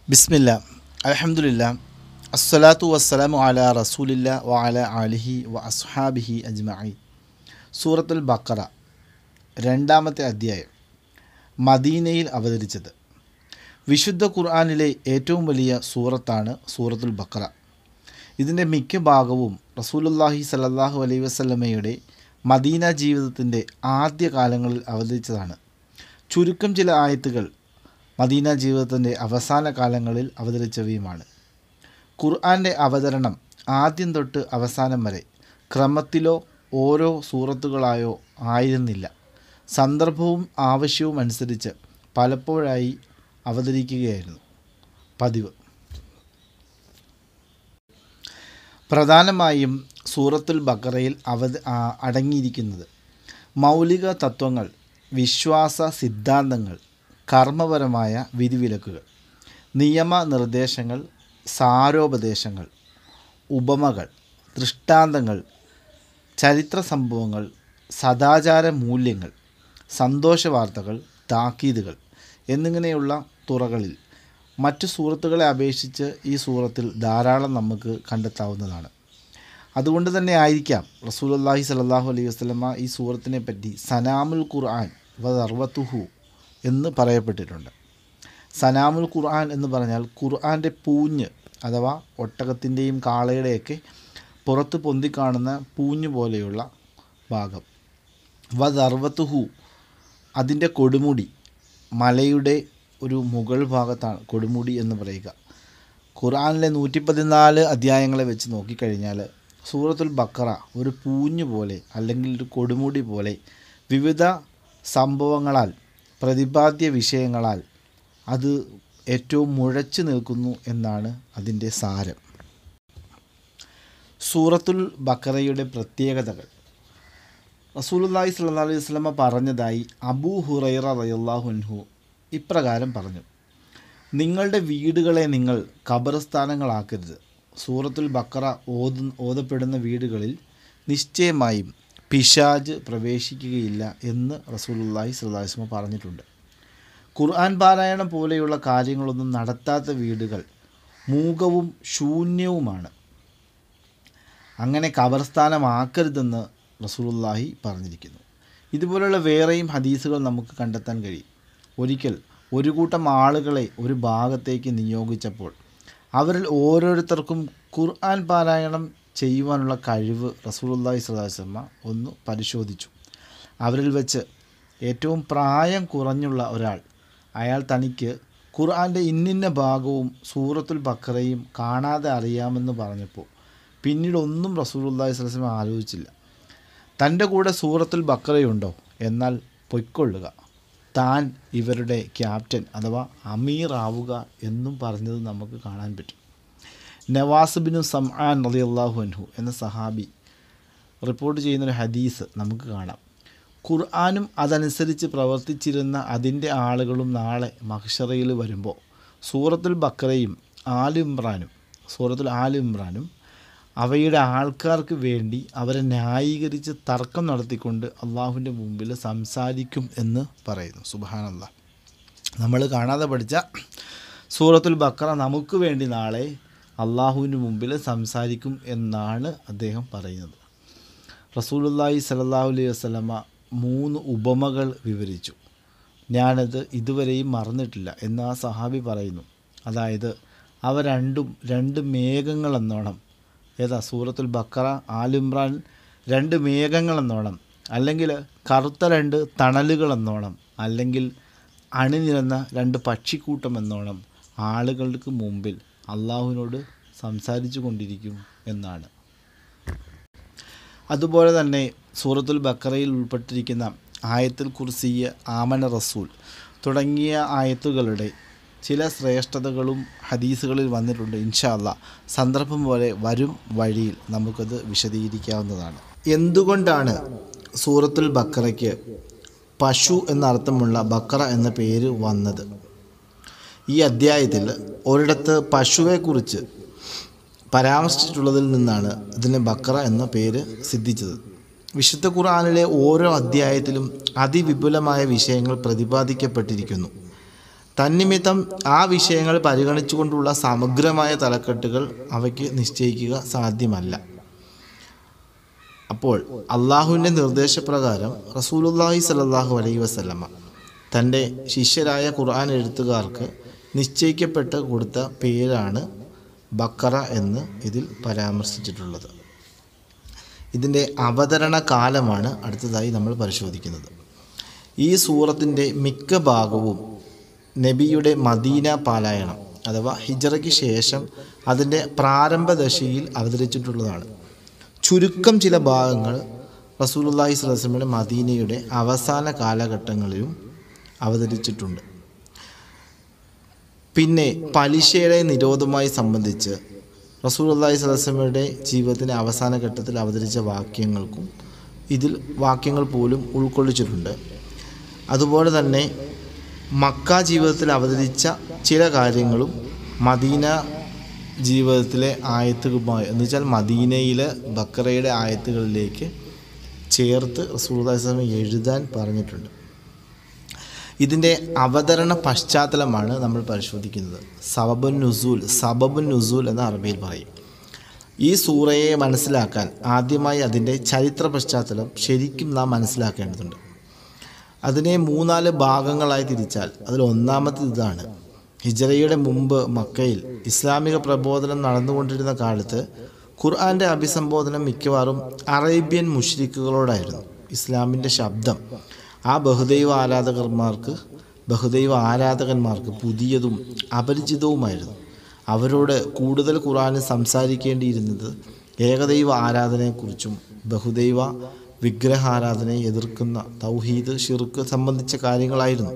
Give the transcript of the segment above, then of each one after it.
ബിസ്മില്ല അലഹമുല്ല അസ്സലാത്തു വസ്സലാമു അല റസൂലില്ല വ അല അലിഹി വ അസ്ഹാബിഹി അജ്മഈ സൂറത്തുൽ ബക്കറ രണ്ടാമത്തെ അധ്യായം മദീനയിൽ അവതരിച്ചത് വിശുദ്ധ ഖുർആാനിലെ ഏറ്റവും വലിയ സൂറത്താണ് സൂറത്തുൽ ബക്കറ ഇതിൻ്റെ മിക്ക ഭാഗവും റസൂലുല്ലാഹി സല്ലല്ലാഹു അലൈഹി വസല്ലമയുടെ മദീന ജീവിതത്തിൻ്റെ ആദ്യ കാലങ്ങളിൽ അവതരിച്ചതാണ് ചുരുക്കം ചില ആയത്തുകൾ മദീന ജീവിതത്തിൻ്റെ അവസാന കാലങ്ങളിൽ അവതരിച്ചവയുമാണ് ഖുർആൻ്റെ അവതരണം ആദ്യം തൊട്ട് അവസാനം വരെ ക്രമത്തിലോ ഓരോ സൂറത്തുകളായോ ആയിരുന്നില്ല സന്ദർഭവും ആവശ്യവും അനുസരിച്ച് പലപ്പോഴായി അവതരിക്കുകയായിരുന്നു പതിവ് പ്രധാനമായും സൂറത്തുൽ ബക്കറയിൽ അവത ആ- അടങ്ങിയിരിക്കുന്നത് മൗലിക തത്വങ്ങൾ വിശ്വാസ സിദ്ധാന്തങ്ങൾ കർമ്മപരമായ വിധിവിലക്കുകൾ നിയമനിർദ്ദേശങ്ങൾ സാരോപദേശങ്ങൾ ഉപമകൾ ദൃഷ്ടാന്തങ്ങൾ ചരിത്ര സംഭവങ്ങൾ സദാചാര മൂല്യങ്ങൾ സന്തോഷ വാർത്തകൾ താക്കീതുകൾ എന്നിങ്ങനെയുള്ള തുറകളിൽ മറ്റു സൂറത്തുകളെ അപേക്ഷിച്ച് ഈ സൂറത്തിൽ ധാരാളം നമുക്ക് കണ്ടെത്താവുന്നതാണ് അതുകൊണ്ട് തന്നെ ആയിരിക്കാം റസൂലുള്ളാഹി സ്വല്ലല്ലാഹു അലൈഹി വസല്ലമ ഈ സൂറത്തിനെ പറ്റി സനാമുൽ ഖുർആൻ വദർവത്തുഹു എന്ന് പറയപ്പെട്ടിട്ടുണ്ട് സനാമുൽ ഖുർആൻ എന്ന് പറഞ്ഞാൽ ഖുർആൻ്റെ പൂഞ്ഞ് അഥവാ ഒട്ടകത്തിൻ്റെയും കാളയുടെയൊക്കെ പുറത്ത് പൊന്തിക്കാണുന്ന പൂഞ്ഞ് പോലെയുള്ള ഭാഗം വദർവത്തുഹു അതിൻ്റെ കൊടുമുടി മലയുടെ ഒരു മുകൾ ഭാഗത്താണ് കൊടുമുടി എന്ന് പറയുക ഖുർആനിലെ നൂറ്റി പതിനാല് അധ്യായങ്ങളെ വെച്ച് നോക്കിക്കഴിഞ്ഞാൽ സൂറത്തുൽ ബക്കറ ഒരു പൂഞ്ഞ് പോലെ അല്ലെങ്കിൽ ഒരു കൊടുമുടി പോലെ വിവിധ സംഭവങ്ങളാൽ പ്രതിപാദ്യ വിഷയങ്ങളാൽ അത് ഏറ്റവും മുഴച്ചു നിൽക്കുന്നു എന്നാണ് അതിൻ്റെ സാരം സൂറത്തുൽ ബക്കറയുടെ പ്രത്യേകതകൾ റസൂലുള്ളാഹി സ്വല്ലല്ലാഹു അലൈഹി വസല്ലമ പറഞ്ഞതായി അബൂ ഹുറൈറ റളിയല്ലാഹു ഇപ്രകാരം പറഞ്ഞു നിങ്ങളുടെ വീടുകളെ നിങ്ങൾ ഖബർസ്ഥാനങ്ങളാക്കരുത് സൂറത്തുൽ ബക്കറ ഓത് ഓതപ്പെടുന്ന വീടുകളിൽ നിശ്ചയമായും പിശാജ് പ്രവേശിക്കുകയില്ല എന്ന് റസൂലുള്ളാഹി സ്വല്ലല്ലാഹു അലൈഹി വസല്ലമ പറഞ്ഞിട്ടുണ്ട് ഖുർആൻ പാരായണം പോലെയുള്ള കാര്യങ്ങളൊന്നും നടത്താത്ത വീടുകൾ മൂകവും ശൂന്യവുമാണ് അങ്ങനെ കബർസ്ഥാനമാക്കരുതെന്ന് റസൂലുള്ളാഹി പറഞ്ഞിരിക്കുന്നു ഇതുപോലുള്ള വേറെയും ഹദീസുകൾ നമുക്ക് കണ്ടെത്താൻ കഴിയും ഒരിക്കൽ ഒരു കൂട്ടം ആളുകളെ ഒരു ഭാഗത്തേക്ക് നിയോഗിച്ചപ്പോൾ അവരിൽ ഓരോരുത്തർക്കും ഖുർആൻ പാരായണം ചെയ്യുവാനുള്ള കഴിവ് റസൂലുള്ളാഹി സ്വല്ലല്ലാഹു അലൈഹി വസല്ലമ ഒന്ന് പരിശോധിച്ചു അവരിൽ വെച്ച് ഏറ്റവും പ്രായം കുറഞ്ഞുള്ള ഒരാൾ അയാൾ തനിക്ക് ഖുർആൻ്റെ ഇന്നിന്ന ഭാഗവും സൂറത്തുൽ ബക്കറയും കാണാതെ അറിയാമെന്ന് പറഞ്ഞപ്പോൾ പിന്നീട് ഒന്നും റസൂലുള്ളാഹി സ്വല്ലല്ലാഹു അലൈഹി വസല്ലമ ആലോചിച്ചില്ല തൻ്റെ കൂടെ സൂറത്തുൽ ബക്കറയുണ്ടോ എന്നാൽ പൊയ്ക്കൊള്ളുക താൻ ഇവരുടെ ക്യാപ്റ്റൻ അഥവാ അമീർ ആവുക എന്നും പറഞ്ഞത് നമുക്ക് കാണാൻ പറ്റും നവാസ് ബിനു സംആൻ റളിയല്ലാഹു അൻഹു എന്ന സഹാബി റിപ്പോർട്ട് ചെയ്യുന്നൊരു ഹദീസ് നമുക്ക് കാണാം ഖുർആാനും അതനുസരിച്ച് പ്രവർത്തിച്ചിരുന്ന അതിൻ്റെ ആളുകളും നാളെ മഹ്ഷറയിൽ വരുമ്പോൾ സൂറത്തുൽ ബക്കറയും ആൽ ഇമ്രാനും സൂറത്തുൽ ആൽ ഇമ്രാനും അവയുടെ ആൾക്കാർക്ക് വേണ്ടി അവരെ ന്യായീകരിച്ച് തർക്കം നടത്തിക്കൊണ്ട് അള്ളാഹുവിൻ്റെ മുമ്പിൽ സംസാരിക്കും എന്ന് പറയുന്നു സുബാനല്ല നമ്മൾ കാണാതെ പഠിച്ച സൂറത്തുൽ ബക്കറ നമുക്ക് വേണ്ടി നാളെ അള്ളാഹുവിൻ്റെ മുമ്പിൽ സംസാരിക്കും എന്നാണ് അദ്ദേഹം പറയുന്നത് റസൂലുള്ളാഹി സ്വല്ലല്ലാഹു അലൈഹി വസല്ലമ മൂന്ന് ഉപമകൾ വിവരിച്ചു ഞാനത് ഇതുവരെയും മറന്നിട്ടില്ല എന്ന് ആ സഹാബി പറയുന്നു അതായത് അവ രണ്ടും രണ്ട് മേഘങ്ങളെന്നോണം ഏതാ സൂറത്തുൽ ബക്കറ ആലിമ്രാൻ രണ്ട് മേഘങ്ങളെന്നോണം അല്ലെങ്കിൽ കറുത്ത രണ്ട് തണലുകളെന്നോണം അല്ലെങ്കിൽ അണിനിരന്ന രണ്ട് പക്ഷിക്കൂട്ടം എന്നോണം ആളുകൾക്ക് മുമ്പിൽ അള്ളാഹുവിനോട് സംസാരിച്ചു കൊണ്ടിരിക്കും എന്നാണ് അതുപോലെ തന്നെ സൂറത്തുൽ ബക്കറയിൽ ഉൾപ്പെട്ടിരിക്കുന്ന ആയത്തുൽ കുർസിയ ആമന റസൂൽ തുടങ്ങിയ ആയത്തുകളുടെ ചില ശ്രേഷ്ഠതകളും ഹദീസുകളിൽ വന്നിട്ടുണ്ട് ഇൻഷാല്ല സന്ദർഭം പോലെ വരും വഴിയിൽ നമുക്കത് വിശദീകരിക്കാവുന്നതാണ് എന്തുകൊണ്ടാണ് സൂറത്തുൽ ബക്കറയ്ക്ക് പശു എന്നർത്ഥമുള്ള ബക്കറ എന്ന പേര് വന്നത് ഈ അദ്ധ്യായത്തിൽ ഒരിടത്ത് പശുവെക്കുറിച്ച് പരാമർശിച്ചിട്ടുള്ളതിൽ നിന്നാണ് ഇതിന് ബക്കറ എന്ന പേര് സിദ്ധിച്ചത് വിശുദ്ധ ഖുർആനിലെ ഓരോ അധ്യായത്തിലും അതിവിപുലമായ വിഷയങ്ങൾ പ്രതിപാദിക്കപ്പെട്ടിരിക്കുന്നു തന്നിമിത്തം ആ വിഷയങ്ങൾ പരിഗണിച്ചുകൊണ്ടുള്ള സമഗ്രമായ തലക്കെട്ടുകൾ അവയ്ക്ക് നിശ്ചയിക്കുക സാധ്യമല്ല അപ്പോൾ അള്ളാഹുവിൻ്റെ നിർദ്ദേശപ്രകാരം റസൂലുല്ലാഹി സല്ലല്ലാഹു അലൈഹി വസല്ലമ തൻ്റെ ശിഷ്യരായ ഖുർആൻ എഴുത്തുകാർക്ക് നിശ്ചയിക്കപ്പെട്ട് കൊടുത്ത പേരാണ് ബക്കറ എന്ന് ഇതിൽ പരാമർശിച്ചിട്ടുള്ളത് ഇതിൻ്റെ അവതരണ കാലമാണ് അടുത്തതായി നമ്മൾ പരിശോധിക്കുന്നത് ഈ സൂറത്തിൻ്റെ മിക്ക ഭാഗവും നബിയുടെ മദീന പാലായണം അഥവാ ഹിജറയ്ക്ക് ശേഷം അതിൻ്റെ പ്രാരംഭ ദശയിൽ അവതരിച്ചിട്ടുള്ളതാണ് ചുരുക്കം ചില ഭാഗങ്ങൾ റസൂലുള്ളാഹി സ്വലമയുടെ മദീനയുടെ അവസാന കാലഘട്ടങ്ങളിലും അവതരിച്ചിട്ടുണ്ട് പിന്നെ പലിശയുടെ നിരോധവുമായി സംബന്ധിച്ച് റസൂലുള്ളാഹി സ്വലമയുടെ ജീവിതത്തിൻ്റെ അവസാന ഘട്ടത്തിൽ അവതരിച്ച വാക്യങ്ങൾക്കും ഇതിൽ വാക്യങ്ങൾ പോലും ഉൾക്കൊള്ളിച്ചിട്ടുണ്ട് അതുപോലെ തന്നെ മക്ക ജീവിതത്തിൽ അവതരിച്ച ചില കാര്യങ്ങളും മദീന ജീവിതത്തിലെ ആയത്തുകളുമായി എന്ന് വെച്ചാൽ മദീനയിലെ ബക്കറയുടെ ആയത്തുകളിലേക്ക് ചേർത്ത് റസൂൽദാസ്ലമി എഴുതാൻ പറഞ്ഞിട്ടുണ്ട് ഇതിൻ്റെ അവതരണ പശ്ചാത്തലമാണ് നമ്മൾ പരിശോധിക്കുന്നത് സബബുൻ നുസൂൽ സബബുൻ നുസൂൽ എന്ന അറബിയിൽ പറയും ഈ സൂറയെ മനസ്സിലാക്കാൻ ആദ്യമായി അതിൻ്റെ ചരിത്ര പശ്ചാത്തലം ശരിക്കും നാം മനസ്സിലാക്കേണ്ടതുണ്ട് അതിനെ മൂന്നാല് ഭാഗങ്ങളായി തിരിച്ചാൽ അതിൽ ഒന്നാമത്തേത് ഇതാണ് ഹിജറയുടെ മുമ്പ് മക്കയിൽ ഇസ്ലാമിക പ്രബോധനം നടന്നുകൊണ്ടിരുന്ന കാലത്ത് ഖുർആൻ്റെ അഭിസംബോധനം മിക്കവാറും അറേബ്യൻ മുഷ്രിക്കുകളോടായിരുന്നു ഇസ്ലാമിൻ്റെ ശബ്ദം ആ ബഹുദൈവ ആരാധകന്മാർക്ക് ബഹുദൈവ ആരാധകന്മാർക്ക് പുതിയതും അപരിചിതവുമായിരുന്നു അവരോട് കൂടുതൽ ഖുർആന് സംസാരിക്കേണ്ടിയിരുന്നത് ഏകദൈവ ആരാധനയെക്കുറിച്ചും ബഹുദൈവ വിഗ്രഹാരാധനയെ എതിർക്കുന്ന തൗഹീദ് ഷിർക്ക് സംബന്ധിച്ച കാര്യങ്ങളായിരുന്നു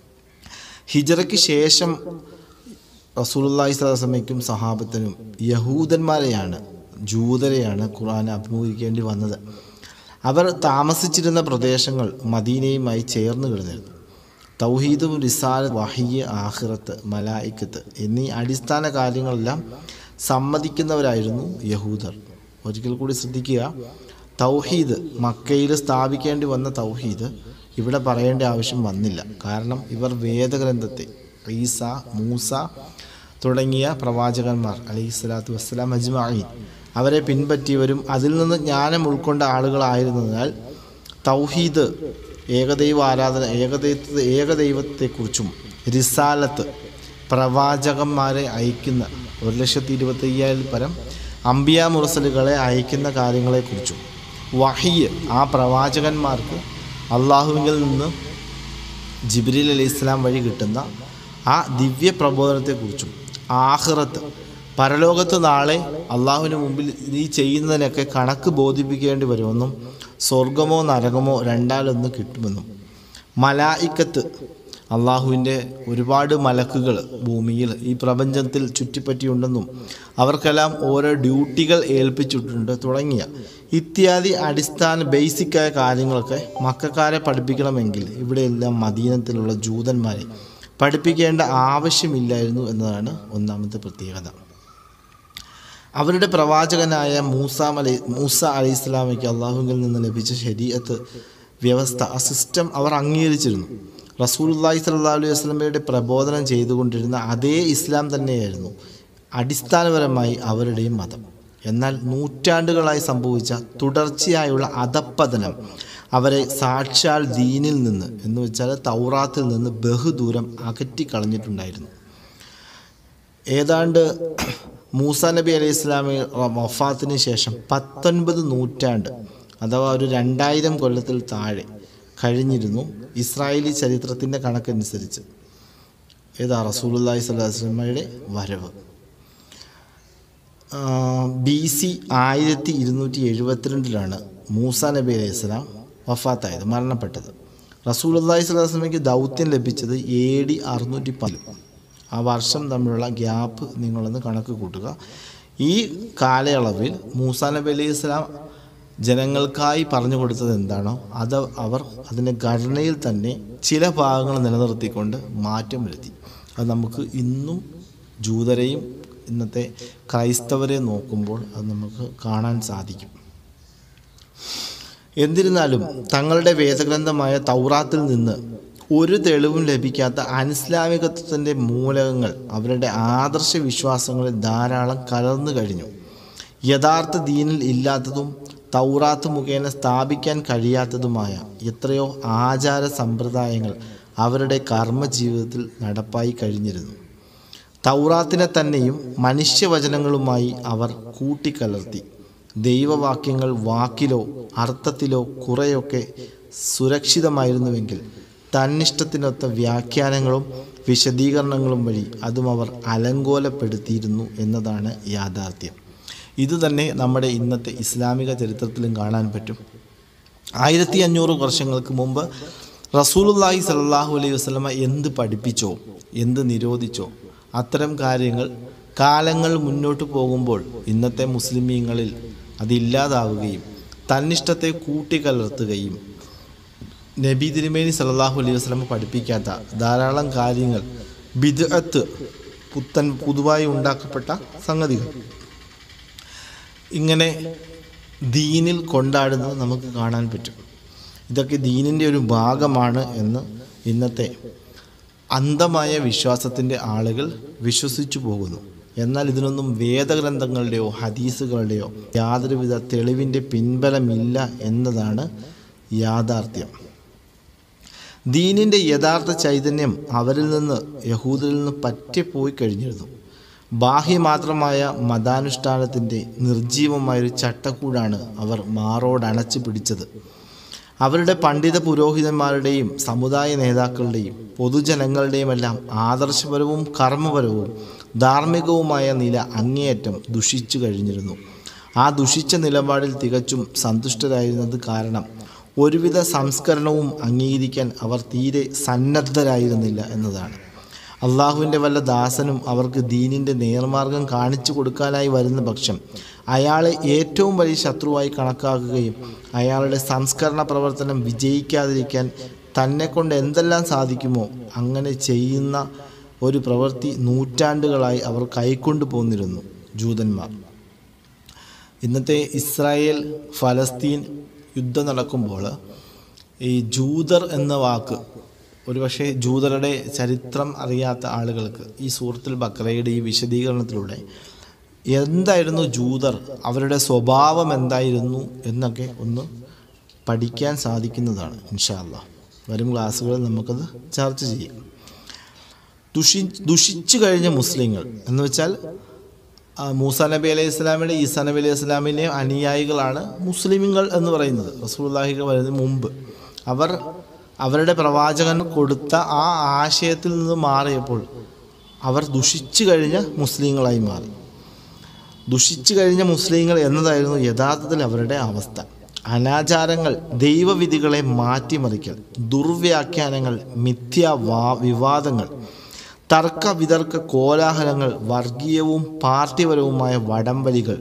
ഹിജറയ്ക്ക് ശേഷം റസൂലുള്ളാഹി സ്വലമയ്ക്കും സഹാബത്തിനും യഹൂദന്മാരെയാണ് ജൂതരെയാണ് ഖുർആൻ അഭിമുഖീകരിക്കേണ്ടി വന്നത് അവർ താമസിച്ചിരുന്ന പ്രദേശങ്ങൾ മദീനയുമായി ചേർന്ന് കിടന്നിരുന്നു തൗഹീദും റിസാല വഹിയ് ആഹിറത്ത് മലായിക്കത്ത് എന്നീ അടിസ്ഥാന കാര്യങ്ങളെല്ലാം സമ്മതിക്കുന്നവരായിരുന്നു യഹൂദർ ഒരിക്കൽ കൂടി ശ്രദ്ധിക്കുക തൗഹീദ് മക്കയിൽ സ്ഥാപിക്കേണ്ടി വന്ന തൗഹീദ് ഇവിടെ പറയേണ്ട ആവശ്യം വന്നില്ല കാരണം ഇവർ വേദഗ്രന്ഥത്തെ ഈസ മൂസ തുടങ്ങിയ പ്രവാചകന്മാർ അലൈഹി സ്വലാത്തു വസ്സലാം അജ്മഈൻ അവരെ പിൻപറ്റിയവരും അതിൽ നിന്ന് ജ്ഞാനം ഉൾക്കൊണ്ട ആളുകളായിരുന്നതിനാൽ തൗഹീദ് ഏകദൈവ ആരാധന ഏകദൈവ ഏകദൈവത്തെക്കുറിച്ചും റിസാലത്ത് പ്രവാചകന്മാരെ അയക്കുന്ന ഒരു ലക്ഷത്തി ഇരുപത്തി അയ്യായിരം പരം അംബിയ മുറസലുകളെ അയക്കുന്ന കാര്യങ്ങളെക്കുറിച്ചും വഹിയ് ആ പ്രവാചകന്മാർക്ക് അള്ളാഹുവിൽ നിന്ന് ജിബ്രീൽ അലൈഹി ഇസ്ലാം വഴി കിട്ടുന്ന ആ ദിവ്യ പ്രബോധനത്തെക്കുറിച്ചും ആഹ്റത്ത് പരലോകത്ത് നാളെ അള്ളാഹുവിന് മുമ്പിൽ നീ ചെയ്യുന്നതിനൊക്കെ കണക്ക് ബോധിപ്പിക്കേണ്ടി വരുമെന്നും സ്വർഗമോ നരകമോ രണ്ടാലൊന്ന് കിട്ടുമെന്നും മലായിക്കത്ത് അള്ളാഹുവിൻ്റെ ഒരുപാട് മലക്കുകൾ ഭൂമിയിൽ ഈ പ്രപഞ്ചത്തിൽ ചുറ്റിപ്പറ്റിയുണ്ടെന്നും അവർക്കെല്ലാം ഓരോ ഡ്യൂട്ടികൾ ഏൽപ്പിച്ചിട്ടുണ്ട് തുടങ്ങിയ ഇത്യാദി അടിസ്ഥാന ബേസിക്കായ കാര്യങ്ങളൊക്കെ മക്കാരെ പഠിപ്പിക്കണമെങ്കിൽ ഇവിടെയെല്ലാം മദീനത്തിലുള്ള ജൂതന്മാരെ പഠിപ്പിക്കേണ്ട ആവശ്യമില്ലായിരുന്നു എന്നതാണ് ഒന്നാമത്തെ പ്രത്യേകത അവരുടെ പ്രവാചകനായ മൂസ അലൈ മൂസ അലൈഹി ഇസ്ലാമയ്ക്ക് അള്ളാഹുവിൽ നിന്ന് ലഭിച്ച ശരീഅത്ത് വ്യവസ്ഥ ആ സിസ്റ്റം അവർ അംഗീകരിച്ചിരുന്നു റസൂലുല്ലാഹി സ്വല്ലാ അലൈഹി വസ്ലമയുടെ പ്രബോധനം ചെയ്തുകൊണ്ടിരുന്ന അതേ ഇസ്ലാം തന്നെയായിരുന്നു അടിസ്ഥാനപരമായി അവരുടെയും മതം എന്നാൽ നൂറ്റാണ്ടുകളായി സംഭവിച്ച തുടർച്ചയായുള്ള അധപ്പതനം അവരെ സാക്ഷാൽ ദീനിൽ നിന്ന് എന്ന് വെച്ചാൽ തൗറാത്തിൽ നിന്ന് ബഹുദൂരം അകറ്റിക്കളഞ്ഞിട്ടുണ്ടായിരുന്നു ഏതാണ്ട് മൂസ നബി അലൈഹി ഇസ്ലാമി വഫാത്തിന് ശേഷം പത്തൊൻപത് നൂറ്റാണ്ട് അഥവാ ഒരു രണ്ടായിരം കൊല്ലത്തിൽ താഴെ കഴിഞ്ഞിരുന്നു ഇസ്രായേലി ചരിത്രത്തിൻ്റെ കണക്കനുസരിച്ച് ഏതാ റസൂലുല്ലാഹി സ്വല്ലല്ലാഹി അലൈഹി വസല്ലമയുടെ വരവ് ബി സി ആയിരത്തി ഇരുന്നൂറ്റി എഴുപത്തിരണ്ടിലാണ് മൂസ നബി അലൈഹി സ്വലാം വഫാത്തായത് മരണപ്പെട്ടത് റസൂലുല്ലാഹി സ്വല്ലല്ലാഹി വസല്ലമയ്ക്ക് ദൗത്യം ലഭിച്ചത് എ ഡി അറുന്നൂറ്റി പതിൽ ആ വർഷം തമ്മിലുള്ള ഗ്യാപ്പ് നിങ്ങളൊന്ന് കണക്ക് കൂട്ടുക ഈ കാലയളവിൽ മൂസ നബി അലൈഹി സ്വലാം ജനങ്ങൾക്കായി പറഞ്ഞു കൊടുത്തത് എന്താണോ അത് അവർ അതിൻ്റെ ഘടനയിൽ തന്നെ ചില ഭാഗങ്ങൾ നിലനിർത്തിക്കൊണ്ട് മാറ്റം വരുത്തി അത് നമുക്ക് ഇന്നും ജൂതരെയും ഇന്നത്തെ ക്രൈസ്തവരെ നോക്കുമ്പോൾ അത് നമുക്ക് കാണാൻ സാധിക്കും എന്നിരുന്നാലും തങ്ങളുടെ വേദഗ്രന്ഥമായ തൗറാത്തിൽ നിന്ന് ഒരു തെളിവും ലഭിക്കാത്ത അനിസ്ലാമികത്വത്തിൻ്റെ മൂലകങ്ങൾ അവരുടെ ആദർശ വിശ്വാസങ്ങളിൽ ധാരാളം കലർന്നു കഴിഞ്ഞു യഥാർത്ഥ ദീനിൽ ഇല്ലാത്തതും തൗറാത്ത് മുഖേന സ്ഥാപിക്കാൻ കഴിയാത്തതുമായ എത്രയോ ആചാര സമ്പ്രദായങ്ങൾ അവരുടെ കർമ്മജീവിതത്തിൽ നടപ്പായി കഴിഞ്ഞിരുന്നു തൗറാത്തിനെ തന്നെയും മനുഷ്യവചനങ്ങളുമായി അവർ കൂട്ടിക്കലർത്തി ദൈവവാക്യങ്ങൾ വാക്കിലോ അർത്ഥത്തിലോ കുറെയൊക്കെ സുരക്ഷിതമായിരുന്നുവെങ്കിൽ തന്നിഷ്ടത്തിനൊത്ത വ്യാഖ്യാനങ്ങളും വിശദീകരണങ്ങളും വഴി അതും അവർ അലങ്കോലപ്പെടുത്തിയിരുന്നു എന്നതാണ് യാഥാർത്ഥ്യം ഇതുതന്നെ നമ്മുടെ ഇന്നത്തെ ഇസ്ലാമിക ചരിത്രത്തിലും കാണാൻ പറ്റും ആയിരത്തി അഞ്ഞൂറ് വർഷങ്ങൾക്ക് മുമ്പ് റസൂലുല്ലാഹി സല്ലാഹു അലൈഹി വസ്ലമ എന്ത് പഠിപ്പിച്ചോ എന്ത് നിരോധിച്ചോ അത്തരം കാര്യങ്ങൾ കാലങ്ങൾ മുന്നോട്ട് പോകുമ്പോൾ ഇന്നത്തെ മുസ്ലിമീങ്ങളിൽ അതില്ലാതാവുകയും തന്നിഷ്ടത്തെ കൂട്ടിക്കലർത്തുകയും നബി തിരുമേനി സല്ലാഹു അലൈഹി വസ്ലമ പഠിപ്പിക്കാത്ത ധാരാളം കാര്യങ്ങൾ ബിദ്അത്ത് പുത്തൻ പുതുവായി ഉണ്ടാക്കപ്പെട്ട സംഗതികൾ ഇങ്ങനെ ദീനിൽ കൊണ്ടാടുന്നത് നമുക്ക് കാണാൻ പറ്റും ഇതൊക്കെ ദീനിൻ്റെ ഒരു ഭാഗമാണ് എന്ന് ഇന്നത്തെ അന്ധമായ വിശ്വാസത്തിൻ്റെ ആളുകൾ വിശ്വസിച്ചു പോകുന്നു എന്നാൽ ഇതിനൊന്നും വേദഗ്രന്ഥങ്ങളുടെയോ ഹദീസുകളുടെയോ യാതൊരുവിധ തെളിവിൻ്റെ പിൻബലമില്ല എന്നതാണ് യാഥാർത്ഥ്യം ദീനിൻ്റെ യഥാർത്ഥ ചൈതന്യം അവരിൽ നിന്ന് യഹൂദരിൽ നിന്ന് പറ്റിപ്പോയി കഴിഞ്ഞിരുന്നു ബാഹ്യമാത്രമായ മതാനുഷ്ഠാനത്തിൻ്റെ നിർജീവമായൊരു ചട്ടക്കൂടാണ് അവർ മാറോടണച്ചു പിടിച്ചത് അവരുടെ പണ്ഡിത പുരോഹിതന്മാരുടെയും സമുദായ നേതാക്കളുടെയും പൊതുജനങ്ങളുടെയുമെല്ലാം ആദർശപരവും കർമ്മപരവും ധാർമ്മികവുമായ നില അങ്ങേയറ്റം ദുഷിച്ചു കഴിഞ്ഞിരുന്നു ആ ദുഷിച്ച നിലപാടിൽ തികച്ചും സന്തുഷ്ടരായിരുന്നത് കാരണം ഒരുവിധ സംസ്കരണവും അംഗീകരിക്കാൻ അവർ തീരെ സന്നദ്ധരായിരുന്നില്ല എന്നതാണ് അള്ളാഹുവിൻ്റെ വല്ല ദാസനും അവർക്ക് ദീനിൻ്റെ നേർമാർഗം കാണിച്ചു കൊടുക്കാനായി വരുന്ന പക്ഷം അയാളെ ഏറ്റവും വലിയ ശത്രുവായി കണക്കാക്കുകയും അയാളുടെ സംസ്കരണ പ്രവർത്തനം വിജയിക്കാതിരിക്കാൻ തന്നെ കൊണ്ട് എന്തെല്ലാം സാധിക്കുമോ അങ്ങനെ ചെയ്യുന്ന ഒരു പ്രവൃത്തി നൂറ്റാണ്ടുകളായി അവർ കൈക്കൊണ്ടു പോന്നിരുന്നു ജൂതന്മാർ ഇന്നത്തെ ഇസ്രായേൽ ഫലസ്തീൻ യുദ്ധം നടക്കുമ്പോൾ ഈ ജൂതർ എന്ന വാക്ക് ഒരുപക്ഷെ ജൂതരുടെ ചരിത്രം അറിയാത്ത ആളുകൾക്ക് ഈ സൂറത്തുൽ ബക്രയുടെ ഈ വിശദീകരണത്തിലൂടെ എന്തായിരുന്നു ജൂതർ അവരുടെ സ്വഭാവം എന്തായിരുന്നു എന്നൊക്കെ ഒന്ന് പഠിക്കാൻ സാധിക്കുന്നതാണ് ഇൻഷാല്ല വരും ക്ലാസ്സുകളിൽ നമുക്കത് ചർച്ച ചെയ്യാം ദുഷി ദുഷിച്ചു കഴിഞ്ഞ മുസ്ലിങ്ങൾ എന്ന് വെച്ചാൽ ആ, മൂസ നബി അലൈഹി ഇസ്ലാമിയുടെ ഈസാ നബി അലൈഹി ഇസ്ലാമിലെ അനുയായികളാണ് മുസ്ലിമുകൾ എന്ന് പറയുന്നത് റസൂലുള്ളാഹിക്ക് വരുന്നതിന് മുമ്പ് അവർ അവരുടെ പ്രവാചകൻ കൊടുത്ത ആ ആശയത്തിൽ നിന്ന് മാറിയപ്പോൾ അവർ ദുഷിച്ചു കഴിഞ്ഞ മുസ്ലിങ്ങളായി മാറി ദുഷിച്ചു കഴിഞ്ഞ മുസ്ലിങ്ങൾ എന്നതായിരുന്നു യഥാർത്ഥത്തിൽ അവരുടെ അവസ്ഥ അനാചാരങ്ങൾ ദൈവവിധികളെ മാറ്റിമറിക്കൽ ദുർവ്യാഖ്യാനങ്ങൾ മിഥ്യാ വാ വിവാദങ്ങൾ തർക്ക വിതർക്ക കോലാഹലങ്ങൾ വർഗീയവും പാർട്ടിപരവുമായ വടംവലികൾ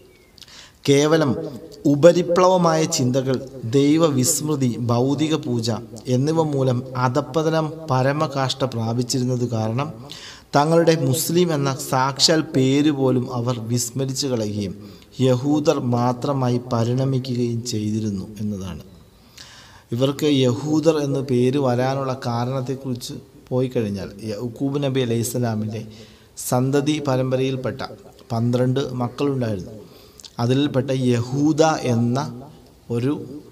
കേവലം ഉപരിപ്ലവമായ ചിന്തകൾ ദൈവവിസ്മൃതി ഭൗതിക പൂജ എന്നിവ മൂലം അധപ്പതനം പരമകാഷ്ട പ്രാപിച്ചിരുന്നത് കാരണം തങ്ങളുടെ മുസ്ലിം എന്ന സാക്ഷാൽ പേര് പോലും അവർ വിസ്മരിച്ചു കളയുകയും യഹൂദർ മാത്രമായി പരിണമിക്കുകയും ചെയ്തിരുന്നു എന്നതാണ് ഇവർക്ക് യഹൂദർ എന്ന് പേര് വരാനുള്ള കാരണത്തെക്കുറിച്ച് പോയി കഴിഞ്ഞാൽ യഹൂബ് നബി അലൈഹി സ്വലാമിൻ്റെ സന്തതി പരമ്പരയിൽപ്പെട്ട പന്ത്രണ്ട് മക്കളുണ്ടായിരുന്നു അതിൽപ്പെട്ട യഹൂദ എന്ന ഒരു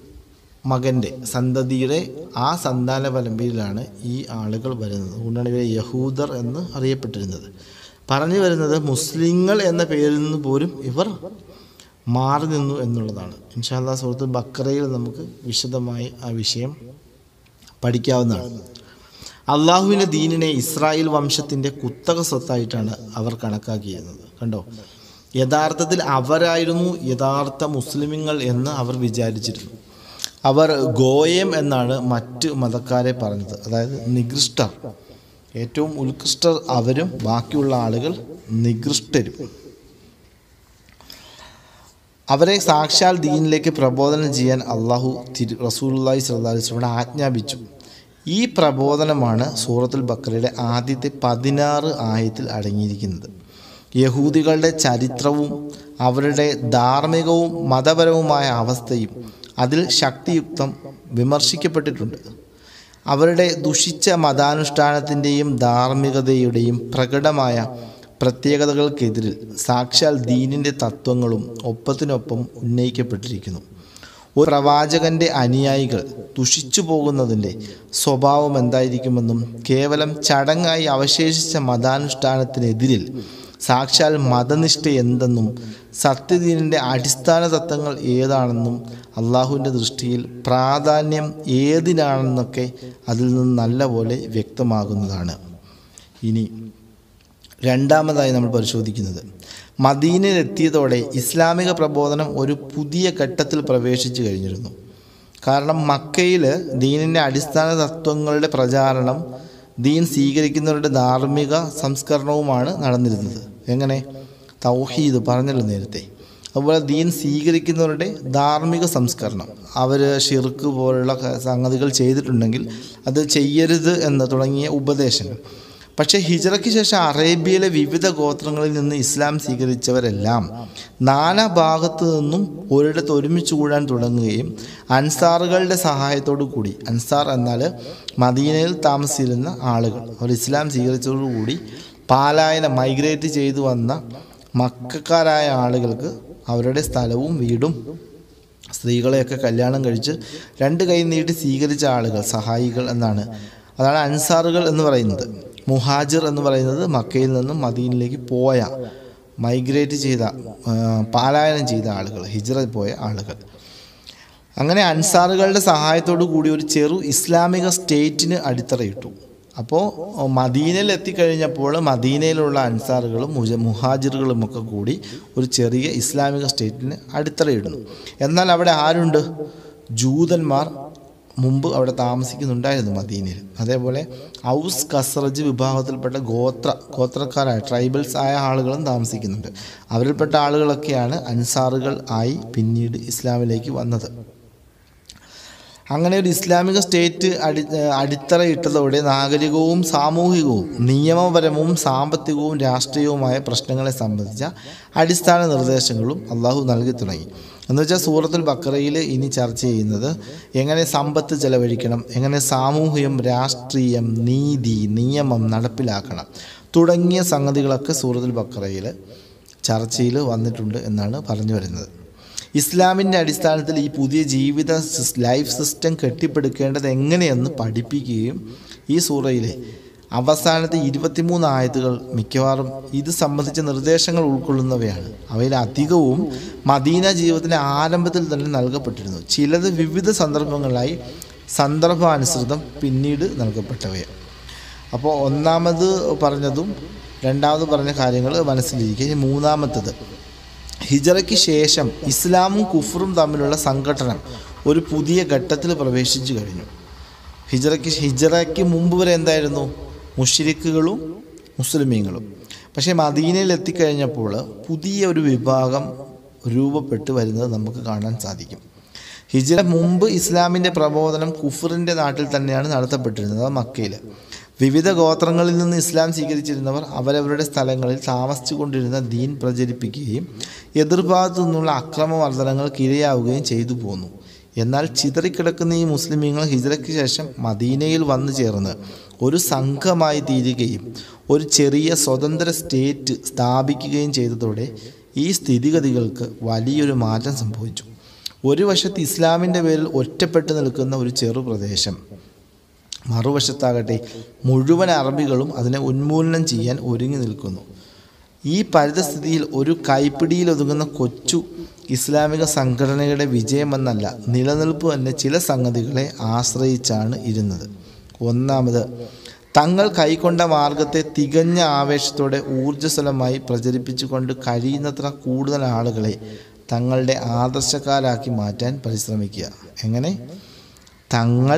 മകൻ്റെ സന്തതിയുടെ ആ സന്താന പരമ്പരയിലാണ് ഈ ആളുകൾ വരുന്നത് അതുകൊണ്ടാണ് ഇവരെ യഹൂദർ എന്ന് അറിയപ്പെട്ടിരുന്നത് പറഞ്ഞു വരുന്നത് മുസ്ലിങ്ങൾ എന്ന പേരിൽ നിന്ന് പോലും ഇവർ മാറി നിന്നു എന്നുള്ളതാണ് ഇൻഷാല്ലാ സുഹൃത്ത് ബക്രയിൽ നമുക്ക് വിശദമായി ആ വിഷയം പഠിക്കാവുന്നതാണ് അള്ളാഹുവിൻ്റെ ദീനിനെ ഇസ്രായേൽ വംശത്തിൻ്റെ കുത്തക സ്വത്തായിട്ടാണ് അവർ കണക്കാക്കിയിരുന്നത് കണ്ടോ യഥാർത്ഥത്തിൽ അവരായിരുന്നു യഥാർത്ഥ മുസ്ലിമുകൾ എന്ന് അവർ വിചാരിച്ചിരുന്നു അവർ ഗോയം എന്നാണ് മറ്റ് മതക്കാരെ പറഞ്ഞത് അതായത് നികൃഷ്ടർ ഏറ്റവും ഉത്കൃഷ്ടർ അവരും ബാക്കിയുള്ള ആളുകൾ നികൃഷ്ടരും അവരെ സാക്ഷാൽ ദീനിലേക്ക് പ്രബോധനം ചെയ്യാൻ അള്ളാഹു തിരു റസൂലുള്ളാഹി സ്വല്ലല്ലാഹി അലൈഹി വസല്ലം ആജ്ഞാപിച്ചു ഈ പ്രബോധനമാണ് സൂറത്തുൽ ബക്കറയുടെ ആദ്യത്തെ പതിനാറ് ആയത്തിൽ അടങ്ങിയിരിക്കുന്നത് യഹൂദികളുടെ ചരിത്രവും അവരുടെ ധാർമ്മികവും മതപരവുമായ അവസ്ഥയും അതിൽ ശക്തിയുക്തം വിമർശിക്കപ്പെട്ടിട്ടുണ്ട് അവരുടെ ദുഷിച്ച മതാനുഷ്ഠാനത്തിൻ്റെയും ധാർമ്മികതയുടെയും പ്രകടമായ പ്രത്യേകതകൾക്കെതിരിൽ സാക്ഷാൽ ദീനിൻ്റെ തത്വങ്ങളും ഒപ്പത്തിനൊപ്പം ഉന്നയിക്കപ്പെട്ടിരിക്കുന്നു ഒരു പ്രവാചകന്റെ അനുയായികൾ ദുഷിച്ചു പോകുന്നതിൻ്റെ സ്വഭാവം എന്തായിരിക്കുമെന്നും കേവലം ചടങ്ങായി അവശേഷിച്ച മതാനുഷ്ഠാനത്തിനെതിരിൽ സാക്ഷാൽ മതനിഷ്ഠ എന്തെന്നും സത്യദീനിൻ്റെ അടിസ്ഥാന തത്വങ്ങൾ ഏതാണെന്നും അള്ളാഹുവിൻ്റെ ദൃഷ്ടിയിൽ പ്രാധാന്യം ഏതിനാണെന്നൊക്കെ അതിൽ നിന്ന് നല്ലപോലെ വ്യക്തമാകുന്നതാണ് ഇനി രണ്ടാമതായി നമ്മൾ പരിശോധിക്കുന്നത് മദീനയിലെത്തിയതോടെ ഇസ്ലാമിക പ്രബോധനം ഒരു പുതിയ ഘട്ടത്തിൽ പ്രവേശിച്ചു കഴിഞ്ഞിരുന്നു കാരണം മക്കയിൽ ദീനിൻ്റെ അടിസ്ഥാന തത്വങ്ങളുടെ പ്രചാരണം ദീൻ സ്വീകരിക്കുന്നവരുടെ ധാർമ്മിക സംസ്കരണവുമാണ് നടന്നിരുന്നത് എങ്ങനെ തൗഹീദ് പറഞ്ഞല്ലോ നേരത്തെ അതുപോലെ ദീൻ സ്വീകരിക്കുന്നവരുടെ ധാർമ്മിക സംസ്കരണം അവർ ഷിർക്ക് പോലുള്ള സംഗതികൾ ചെയ്തിട്ടുണ്ടെങ്കിൽ അത് ചെയ്യരുത് എന്ന് തുടങ്ങിയ ഉപദേശങ്ങൾ പക്ഷേ ഹിജറയ്ക്ക് ശേഷം അറേബ്യയിലെ വിവിധ ഗോത്രങ്ങളിൽ നിന്ന് ഇസ്ലാം സ്വീകരിച്ചവരെല്ലാം നാനാ ഭാഗത്തു നിന്നും ഒരിടത്ത് ഒരുമിച്ച് കൂടാൻ തുടങ്ങുകയും അൻസാറുകളുടെ സഹായത്തോടു കൂടി അൻസാർ എന്നാൽ മദീനയിൽ താമസിച്ചിരുന്ന ആളുകൾ അവർ ഇസ്ലാം സ്വീകരിച്ചതോടുകൂടി പാലായനം മൈഗ്രേറ്റ് ചെയ്തു വന്ന മക്കാരായ ആളുകൾക്ക് അവരുടെ സ്ഥലവും വീടും സ്ത്രീകളെയൊക്കെ കല്യാണം കഴിച്ച് രണ്ട് കൈ നീട്ടി സ്വീകരിച്ച ആളുകൾ സഹായികൾ എന്നാണ് അതാണ് അൻസാറുകൾ എന്ന് പറയുന്നത് മുഹാജിർ എന്ന് പറയുന്നത് മക്കയിൽ നിന്നും മദീനിലേക്ക് പോയ മൈഗ്രേറ്റ് ചെയ്ത ആ, പാലായനം ചെയ്ത ആളുകൾ ഹിജ്റ പോയ ആളുകൾ അങ്ങനെ അൻസാറുകളുടെ സഹായത്തോടു കൂടി ഒരു ചെറു ഇസ്ലാമിക സ്റ്റേറ്റിന് അടിത്തറയിട്ടു അപ്പോൾ മദീനയിൽ എത്തിക്കഴിഞ്ഞപ്പോൾ മദീനയിലുള്ള അൻസാറുകളും മുജ മുഹാജിറുകളും ഒക്കെ കൂടി ഒരു ചെറിയ ഇസ്ലാമിക സ്റ്റേറ്റിന് അടിത്തറയിടുന്നു എന്നാൽ അവിടെ ആരുണ്ട് ജൂതന്മാർ മുമ്പ് അവിടെ താമസിക്കുന്നുണ്ടായിരുന്നു മദീനയിൽ അതേപോലെ ഔസ് കസ്രജ് വിഭാഗത്തിൽപ്പെട്ട ഗോത്ര ഗോത്രക്കാരായ ട്രൈബൽസ് ആയ ആളുകളും താമസിക്കുന്നുണ്ട് അവരിൽപ്പെട്ട ആളുകളൊക്കെയാണ് അൻസാറുകൾ ആയി പിന്നീട് ഇസ്ലാമിലേക്ക് വന്നത് അങ്ങനെ ഒരു ഇസ്ലാമിക സ്റ്റേറ്റ് അടി അടിത്തറയിട്ടതോടെ നാഗരികവും സാമൂഹികവും നിയമപരവും സാമ്പത്തികവും രാഷ്ട്രീയവുമായ പ്രശ്നങ്ങളെ സംബന്ധിച്ച അടിസ്ഥാന നിർദ്ദേശങ്ങളും അള്ളാഹു നൽകി തുടങ്ങി എന്ന് വെച്ചാൽ സൂറത്തുൽ ബക്കറയിൽ ഇനി ചർച്ച ചെയ്യുന്നത് എങ്ങനെ സമ്പത്ത് ചെലവഴിക്കണം എങ്ങനെ സാമൂഹികം രാഷ്ട്രീയം നീതി നിയമം നടപ്പിലാക്കണം തുടങ്ങിയ സംഗതികളൊക്കെ സൂറത്തുൽ ബക്കറയിൽ ചർച്ചയിൽ വന്നിട്ടുണ്ട് എന്നാണ് പറഞ്ഞു വരുന്നത് ഇസ്ലാമിൻ്റെ അടിസ്ഥാനത്തിൽ ഈ പുതിയ ജീവിത സിസ് ലൈഫ് സിസ്റ്റം കെട്ടിപ്പടുക്കേണ്ടത് എങ്ങനെയെന്ന് പഠിപ്പിക്കുകയും ഈ സൂറയിലെ അവസാനത്തെ ഇരുപത്തിമൂന്ന് ആയത്തുകൾ മിക്കവാറും ഇത് സംബന്ധിച്ച നിർദ്ദേശങ്ങൾ ഉൾക്കൊള്ളുന്നവയാണ് അവയിൽ അധികവും മദീന ജീവിതത്തിൻ്റെ ആരംഭത്തിൽ തന്നെ നൽകപ്പെട്ടിരുന്നു ചിലത് വിവിധ സന്ദർഭങ്ങളായി സന്ദർഭാനുസൃതം പിന്നീട് നൽകപ്പെട്ടവയാണ് അപ്പോൾ ഒന്നാമത് പറഞ്ഞതും രണ്ടാമത് പറഞ്ഞ കാര്യങ്ങൾ മനസ്സിലിരിക്കുക ഇനി മൂന്നാമത്തത് ഹിജറയ്ക്ക് ശേഷം ഇസ്ലാമും കുഫറും തമ്മിലുള്ള സംഘടനം ഒരു പുതിയ ഘട്ടത്തിൽ പ്രവേശിച്ചു കഴിഞ്ഞു ഹിജറയ്ക്ക് ഹിജറയ്ക്ക് മുമ്പ് വരെ എന്തായിരുന്നു മുഷിരിക്കുകളും മുസ്ലിമീങ്ങളും പക്ഷേ മദീനയിൽ എത്തിക്കഴിഞ്ഞപ്പോൾ പുതിയ ഒരു വിഭാഗം രൂപപ്പെട്ട് വരുന്നത് നമുക്ക് കാണാൻ സാധിക്കും ഹിജറ മുമ്പ് ഇസ്ലാമിൻ്റെ പ്രബോധനം കുഫറിൻ്റെ നാട്ടിൽ തന്നെയാണ് നടത്തപ്പെട്ടിരുന്നത് അത് മക്കയിൽ വിവിധ ഗോത്രങ്ങളിൽ നിന്ന് ഇസ്ലാം സ്വീകരിച്ചിരുന്നവർ അവരവരുടെ സ്ഥലങ്ങളിൽ താമസിച്ചു കൊണ്ടിരുന്ന ദീൻ പ്രചരിപ്പിക്കുകയും എതിർഭാഗത്തു നിന്നുള്ള അക്രമവർദ്ധനങ്ങൾക്ക് ഇരയാവുകയും ചെയ്തു പോന്നു എന്നാൽ ചിതറിക്കിടക്കുന്ന ഈ മുസ്ലിമീങ്ങൾ ഹിജറയ്ക്ക് ശേഷം മദീനയിൽ വന്നു ചേർന്ന് ഒരു സംഘമായി തീരുകയും ഒരു ചെറിയ സ്വതന്ത്ര സ്റ്റേറ്റ് സ്ഥാപിക്കുകയും ചെയ്തതോടെ ഈ സ്ഥിതിഗതികൾക്ക് വലിയൊരു മാറ്റം സംഭവിച്ചു ഒരു വശത്ത് ഇസ്ലാമിൻ്റെ പേരിൽ ഒറ്റപ്പെട്ടു നിൽക്കുന്ന ഒരു ചെറു പ്രദേശം മറുവശത്താകട്ടെ മുഴുവൻ അറബികളും അതിനെ ഉന്മൂലനം ചെയ്യാൻ ഒരുങ്ങി നിൽക്കുന്നു ഈ പരിതസ്ഥിതിയിൽ ഒരു കൈപ്പിടിയിൽ ഒതുങ്ങുന്ന കൊച്ചു ഇസ്ലാമിക സംഘടനയുടെ വിജയമെന്നല്ല നിലനിൽപ്പ് തന്നെ ചില സംഗതികളെ ആശ്രയിച്ചാണ് ഇരുന്നത് ഒന്നാമത് തങ്ങൾ കൈക്കൊണ്ട മാർഗത്തെ തികഞ്ഞ ആവേശത്തോടെ ഊർജ്ജസ്വലമായി പ്രചരിപ്പിച്ചുകൊണ്ട് കഴിയുന്നത്ര കൂടുതൽ ആളുകളെ തങ്ങളുടെ ആദർശക്കാരാക്കി മാറ്റാൻ പരിശ്രമിക്കുക എങ്ങനെ തങ്ങൾ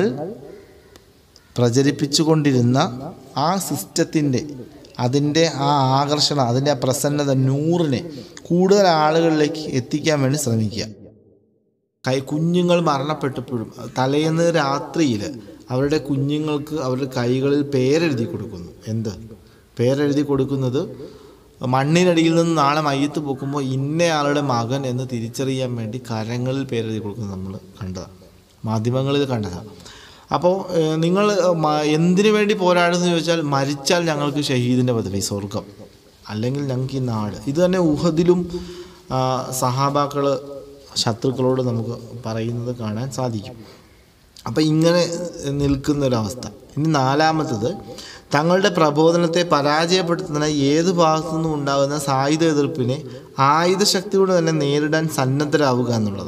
പ്രചരിപ്പിച്ചുകൊണ്ടിരുന്ന ആ സിസ്റ്റത്തിൻ്റെ അതിൻ്റെ ആ ആകർഷണം അതിൻ്റെ ആ പ്രസന്നത നൂറിനെ കൂടുതൽ ആളുകളിലേക്ക് എത്തിക്കാൻ വേണ്ടി ശ്രമിക്കുക കൈ കുഞ്ഞുങ്ങൾ മരണപ്പെട്ടപ്പോഴും തലേന്ന് രാത്രിയിൽ അവരുടെ കുഞ്ഞുങ്ങൾക്ക് അവരുടെ കൈകളിൽ പേരെഴുതി കൊടുക്കുന്നു എന്ത് പേരെഴുതി കൊടുക്കുന്നത് മണ്ണിനടിയിൽ നിന്ന് നാളെ മയ്യത്ത് പൊക്കുമ്പോൾ ഇന്നയാളുടെ മകൻ എന്ന് തിരിച്ചറിയാൻ വേണ്ടി കരങ്ങളിൽ പേരെഴുതി കൊടുക്കുന്നത് നമ്മൾ കണ്ടതാണ് മാധ്യമങ്ങളിൽ കണ്ടതാണ് അപ്പോൾ ഏഹ്, നിങ്ങൾ മ- എന്തിനു വേണ്ടി പോരാടുന്നു ചോദിച്ചാൽ മരിച്ചാൽ ഞങ്ങൾക്ക് ഷഹീദിൻ്റെ പദവി സ്വർഗം അല്ലെങ്കിൽ ഞങ്ങൾക്ക് ഈ നാട് ഇത് തന്നെ ഉഹദിലും സഹാബാക്കൾ ശത്രുക്കളോട് നമുക്ക് പറയുന്നത് കാണാൻ സാധിക്കും അപ്പം ഇങ്ങനെ നിൽക്കുന്ന ഒരവസ്ഥ ഇനി നാലാമത്തത് തങ്ങളുടെ പ്രബോധനത്തെ പരാജയപ്പെടുത്തുന്ന ഏത് ഭാഗത്തു നിന്നും ഉണ്ടാകുന്ന സായുധ എതിർപ്പിനെ ആയുധശക്തി കൊണ്ട് തന്നെ നേരിടാൻ സന്നദ്ധരാവുക എന്നുള്ളത്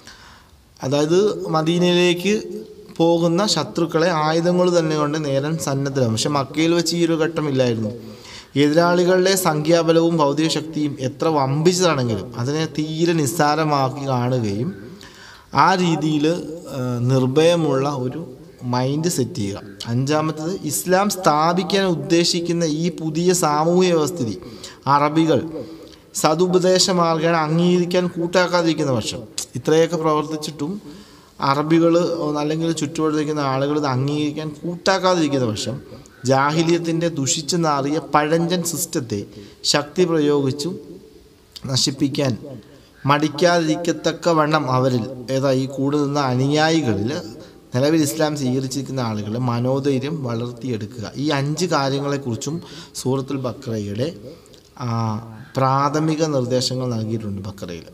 അതായത് മദീനയിലേക്ക് പോകുന്ന ശത്രുക്കളെ ആയുധങ്ങൾ തന്നെ കൊണ്ട് നേരാൻ സന്നദ്ധരാകും പക്ഷെ മക്കയിൽ വെച്ച് ഈ ഒരു ഘട്ടമില്ലായിരുന്നു എതിരാളികളുടെ സംഖ്യാബലവും ഭൗതിക ശക്തിയും എത്ര വമ്പിച്ചതാണെങ്കിലും അതിനെ തീരെ നിസ്സാരമാക്കി കാണുകയും ആ രീതിയിൽ നിർഭയമുള്ള ഒരു മൈൻഡ് സെറ്റ് ചെയ്യുക അഞ്ചാമത്തത് ഇസ്ലാം സ്ഥാപിക്കാൻ ഉദ്ദേശിക്കുന്ന ഈ പുതിയ സാമൂഹ്യ വ്യവസ്ഥിതി അറബികൾ സതുപദേശ മാർഗേണ അംഗീകരിക്കാൻ കൂട്ടാക്കാതിരിക്കുന്ന പക്ഷം ഇത്രയൊക്കെ പ്രവർത്തിച്ചിട്ടും അറബികൾ അല്ലെങ്കിൽ ചുറ്റുപാടിരിക്കുന്ന ആളുകൾ ഇത് അംഗീകരിക്കാൻ കൂട്ടാക്കാതിരിക്കുന്ന പക്ഷം ജാഹിലിയത്തിൻ്റെ ദുഷിച്ചു നാറിയ പഴഞ്ചൻ സിസ്റ്റത്തെ ശക്തി പ്രയോഗിച്ചും നശിപ്പിക്കാൻ മടിക്കാതിരിക്കത്തക്ക വണ്ണം അവരിൽ ഏതാ ഈ കൂടെ നിന്ന അനുയായികളിൽ നിലവിൽ ഇസ്ലാം സ്വീകരിച്ചിരിക്കുന്ന ആളുകൾ മനോധൈര്യം വളർത്തിയെടുക്കുക ഈ അഞ്ച് കാര്യങ്ങളെക്കുറിച്ചും സൂറത്തുൽ ബക്രയുടെ ആ, പ്രാഥമിക നിർദ്ദേശങ്ങൾ നൽകിയിട്ടുണ്ട് ബക്രയിൽ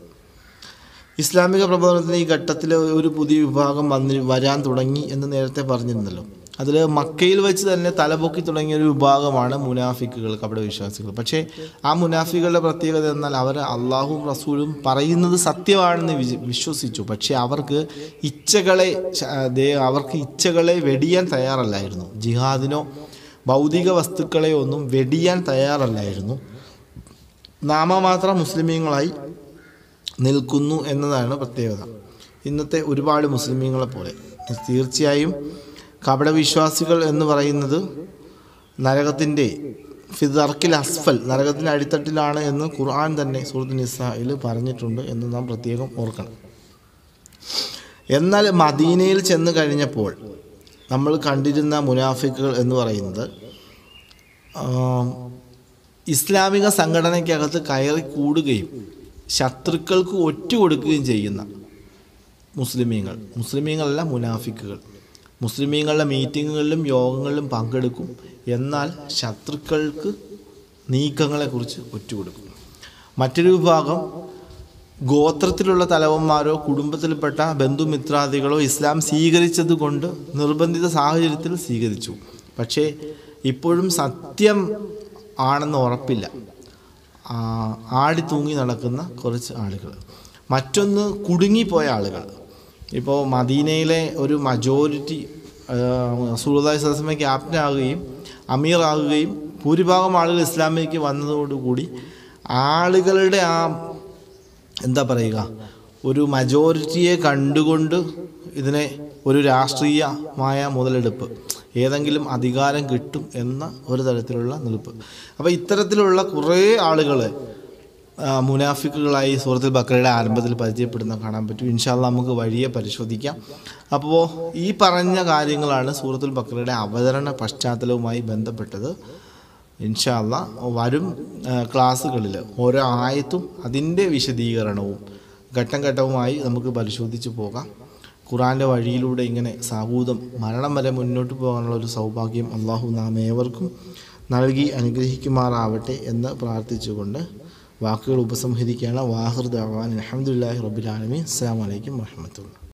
ഇസ്ലാമിക പ്രബോധനത്തിന് ഈ ഘട്ടത്തിൽ ഒരു പുതിയ വിഭാഗം വന്ന് വരാൻ തുടങ്ങി എന്ന് നേരത്തെ പറഞ്ഞിരുന്നല്ലോ അതിൽ മക്കയിൽ വെച്ച് തന്നെ തലപൊക്കി തുടങ്ങിയ ഒരു വിഭാഗമാണ് മുനാഫിക്കുകൾ കപട വിശ്വാസികൾ പക്ഷേ ആ മുനാഫിക്കുകളുടെ പ്രത്യേകത എന്നാൽ അവർ അള്ളാഹും റസൂലും പറയുന്നത് സത്യമാണെന്ന് വിശ്വ- വിശ്വസിച്ചു പക്ഷേ അവർക്ക് ഇച്ഛകളെ ശ- ദേ- അവർക്ക് ഇച്ഛകളെ വെടിയാൻ തയ്യാറല്ലായിരുന്നു ജിഹാദിനോ ഭൗതിക വസ്തുക്കളെ ഒന്നും വെടിയാൻ തയ്യാറല്ലായിരുന്നു നാമമാത്രം മുസ്ലിമീങ്ങളായി നിൽക്കുന്നു എന്നതാണ് പ്രത്യേകത ഇന്നത്തെ ഒരുപാട് മുസ്ലിമീങ്ങളെ പോലെ തീർച്ചയായും കപടവിശ്വാസികൾ എന്ന് പറയുന്നത് നരകത്തിൻ്റെ ഫിദർക്കിൽ അസ്ഫൽ നരകത്തിൻ്റെ അടിത്തട്ടിലാണ് എന്ന് ഖുർആൻ തന്നെ സൂറത്ത് നിസായിൽ പറഞ്ഞിട്ടുണ്ട് എന്ന് നാം പ്രത്യേകം ഓർക്കണം എന്നാൽ മദീനയിൽ ചെന്ന് കഴിഞ്ഞപ്പോൾ നമ്മൾ കണ്ടിരുന്ന മുനാഫിക്കുകൾ എന്ന് പറയുന്നത് ആം, ഇസ്ലാമിക സംഘടനയ്ക്കകത്ത് കയറി കൂടുകയും ശത്രുക്കൾക്ക് ഒറ്റ കൊടുക്കുകയും ചെയ്യുന്ന മുസ്ലിമീങ്ങൾ മുസ്ലിമീങ്ങളല്ല മുനാഫിക്കുകൾ മുസ്ലിമീങ്ങളുടെ മീറ്റിങ്ങുകളിലും യോഗങ്ങളിലും പങ്കെടുക്കും എന്നാൽ ശത്രുക്കൾക്ക് നീക്കങ്ങളെക്കുറിച്ച് ഒറ്റുകൊടുക്കും മറ്റൊരു വിഭാഗം ഗോത്രത്തിലുള്ള തലവന്മാരോ കുടുംബത്തിൽപ്പെട്ട ബന്ധുമിത്രാദികളോ ഇസ്ലാം സ്വീകരിച്ചത് കൊണ്ട് നിർബന്ധിത സാഹചര്യത്തിൽ സ്വീകരിച്ചു പക്ഷേ ഇപ്പോഴും സത്യം ആണെന്ന് ഉറപ്പില്ല ആ, ആടി തൂങ്ങി നടക്കുന്ന കുറച്ച് ആളുകൾ മറ്റൊന്ന് കുടുങ്ങിപ്പോയ ആളുകൾ ഇപ്പോൾ മദീനയിലെ ഒരു മജോറിറ്റി സുഹൃദായ സദസ്മ ക്യാപ്റ്റൻ ആകുകയും അമീർ ആകുകയും ഭൂരിഭാഗം ആളുകൾ ഇസ്ലാമിലേക്ക് വന്നതോടുകൂടി ആളുകളുടെ ആ എന്താ പറയുക ഒരു മജോറിറ്റിയെ കണ്ടുകൊണ്ട് ഇതിനെ ഒരു രാഷ്ട്രീയമായ മുതലെടുപ്പ് ഏതെങ്കിലും അധികാരം കിട്ടും എന്ന ഒരു തരത്തിലുള്ള നിൽപ്പ് അപ്പോൾ ഇത്തരത്തിലുള്ള കുറേ ആളുകൾ മുനാഫിക്കുകളായി സൂറത്തുൽ ബക്കറയുടെ ആരംഭത്തിൽ പരിചയപ്പെടുന്ന കാണാൻ പറ്റും ഇൻഷാല്ല നമുക്ക് വഴിയെ പരിശോധിക്കാം അപ്പോൾ ഈ പറഞ്ഞ കാര്യങ്ങളാണ് സൂറത്തുൽ ബക്കറയുടെ അവതരണ പശ്ചാത്തലവുമായി ബന്ധപ്പെട്ടത് ഇൻഷാല്ല വരും ആ, ക്ലാസ്സുകളിൽ ഓരോ ആയത്തും അതിൻ്റെ വിശദീകരണവും ഘട്ടം ഘട്ടവുമായി നമുക്ക് പരിശോധിച്ച് പോകാം ഖുറാൻ്റെ വഴിയിലൂടെ ഇങ്ങനെ സാഹൂതം മരണം വരെ മുന്നോട്ട് പോകാനുള്ള ഒരു സൗഭാഗ്യം അള്ളാഹു നാം ഏവർക്കും നൽകി അനുഗ്രഹിക്കുമാറാവട്ടെ എന്ന് പ്രാർത്ഥിച്ചുകൊണ്ട് വാക്കുകൾ ഉപസംഹരിക്കുകയാണ് വാഹൃദ് അവാൻ അലഹമുല്ലാഹി റബുലാലമി അസ്സാം വലൈക്കും വാഹമത്തുള്ള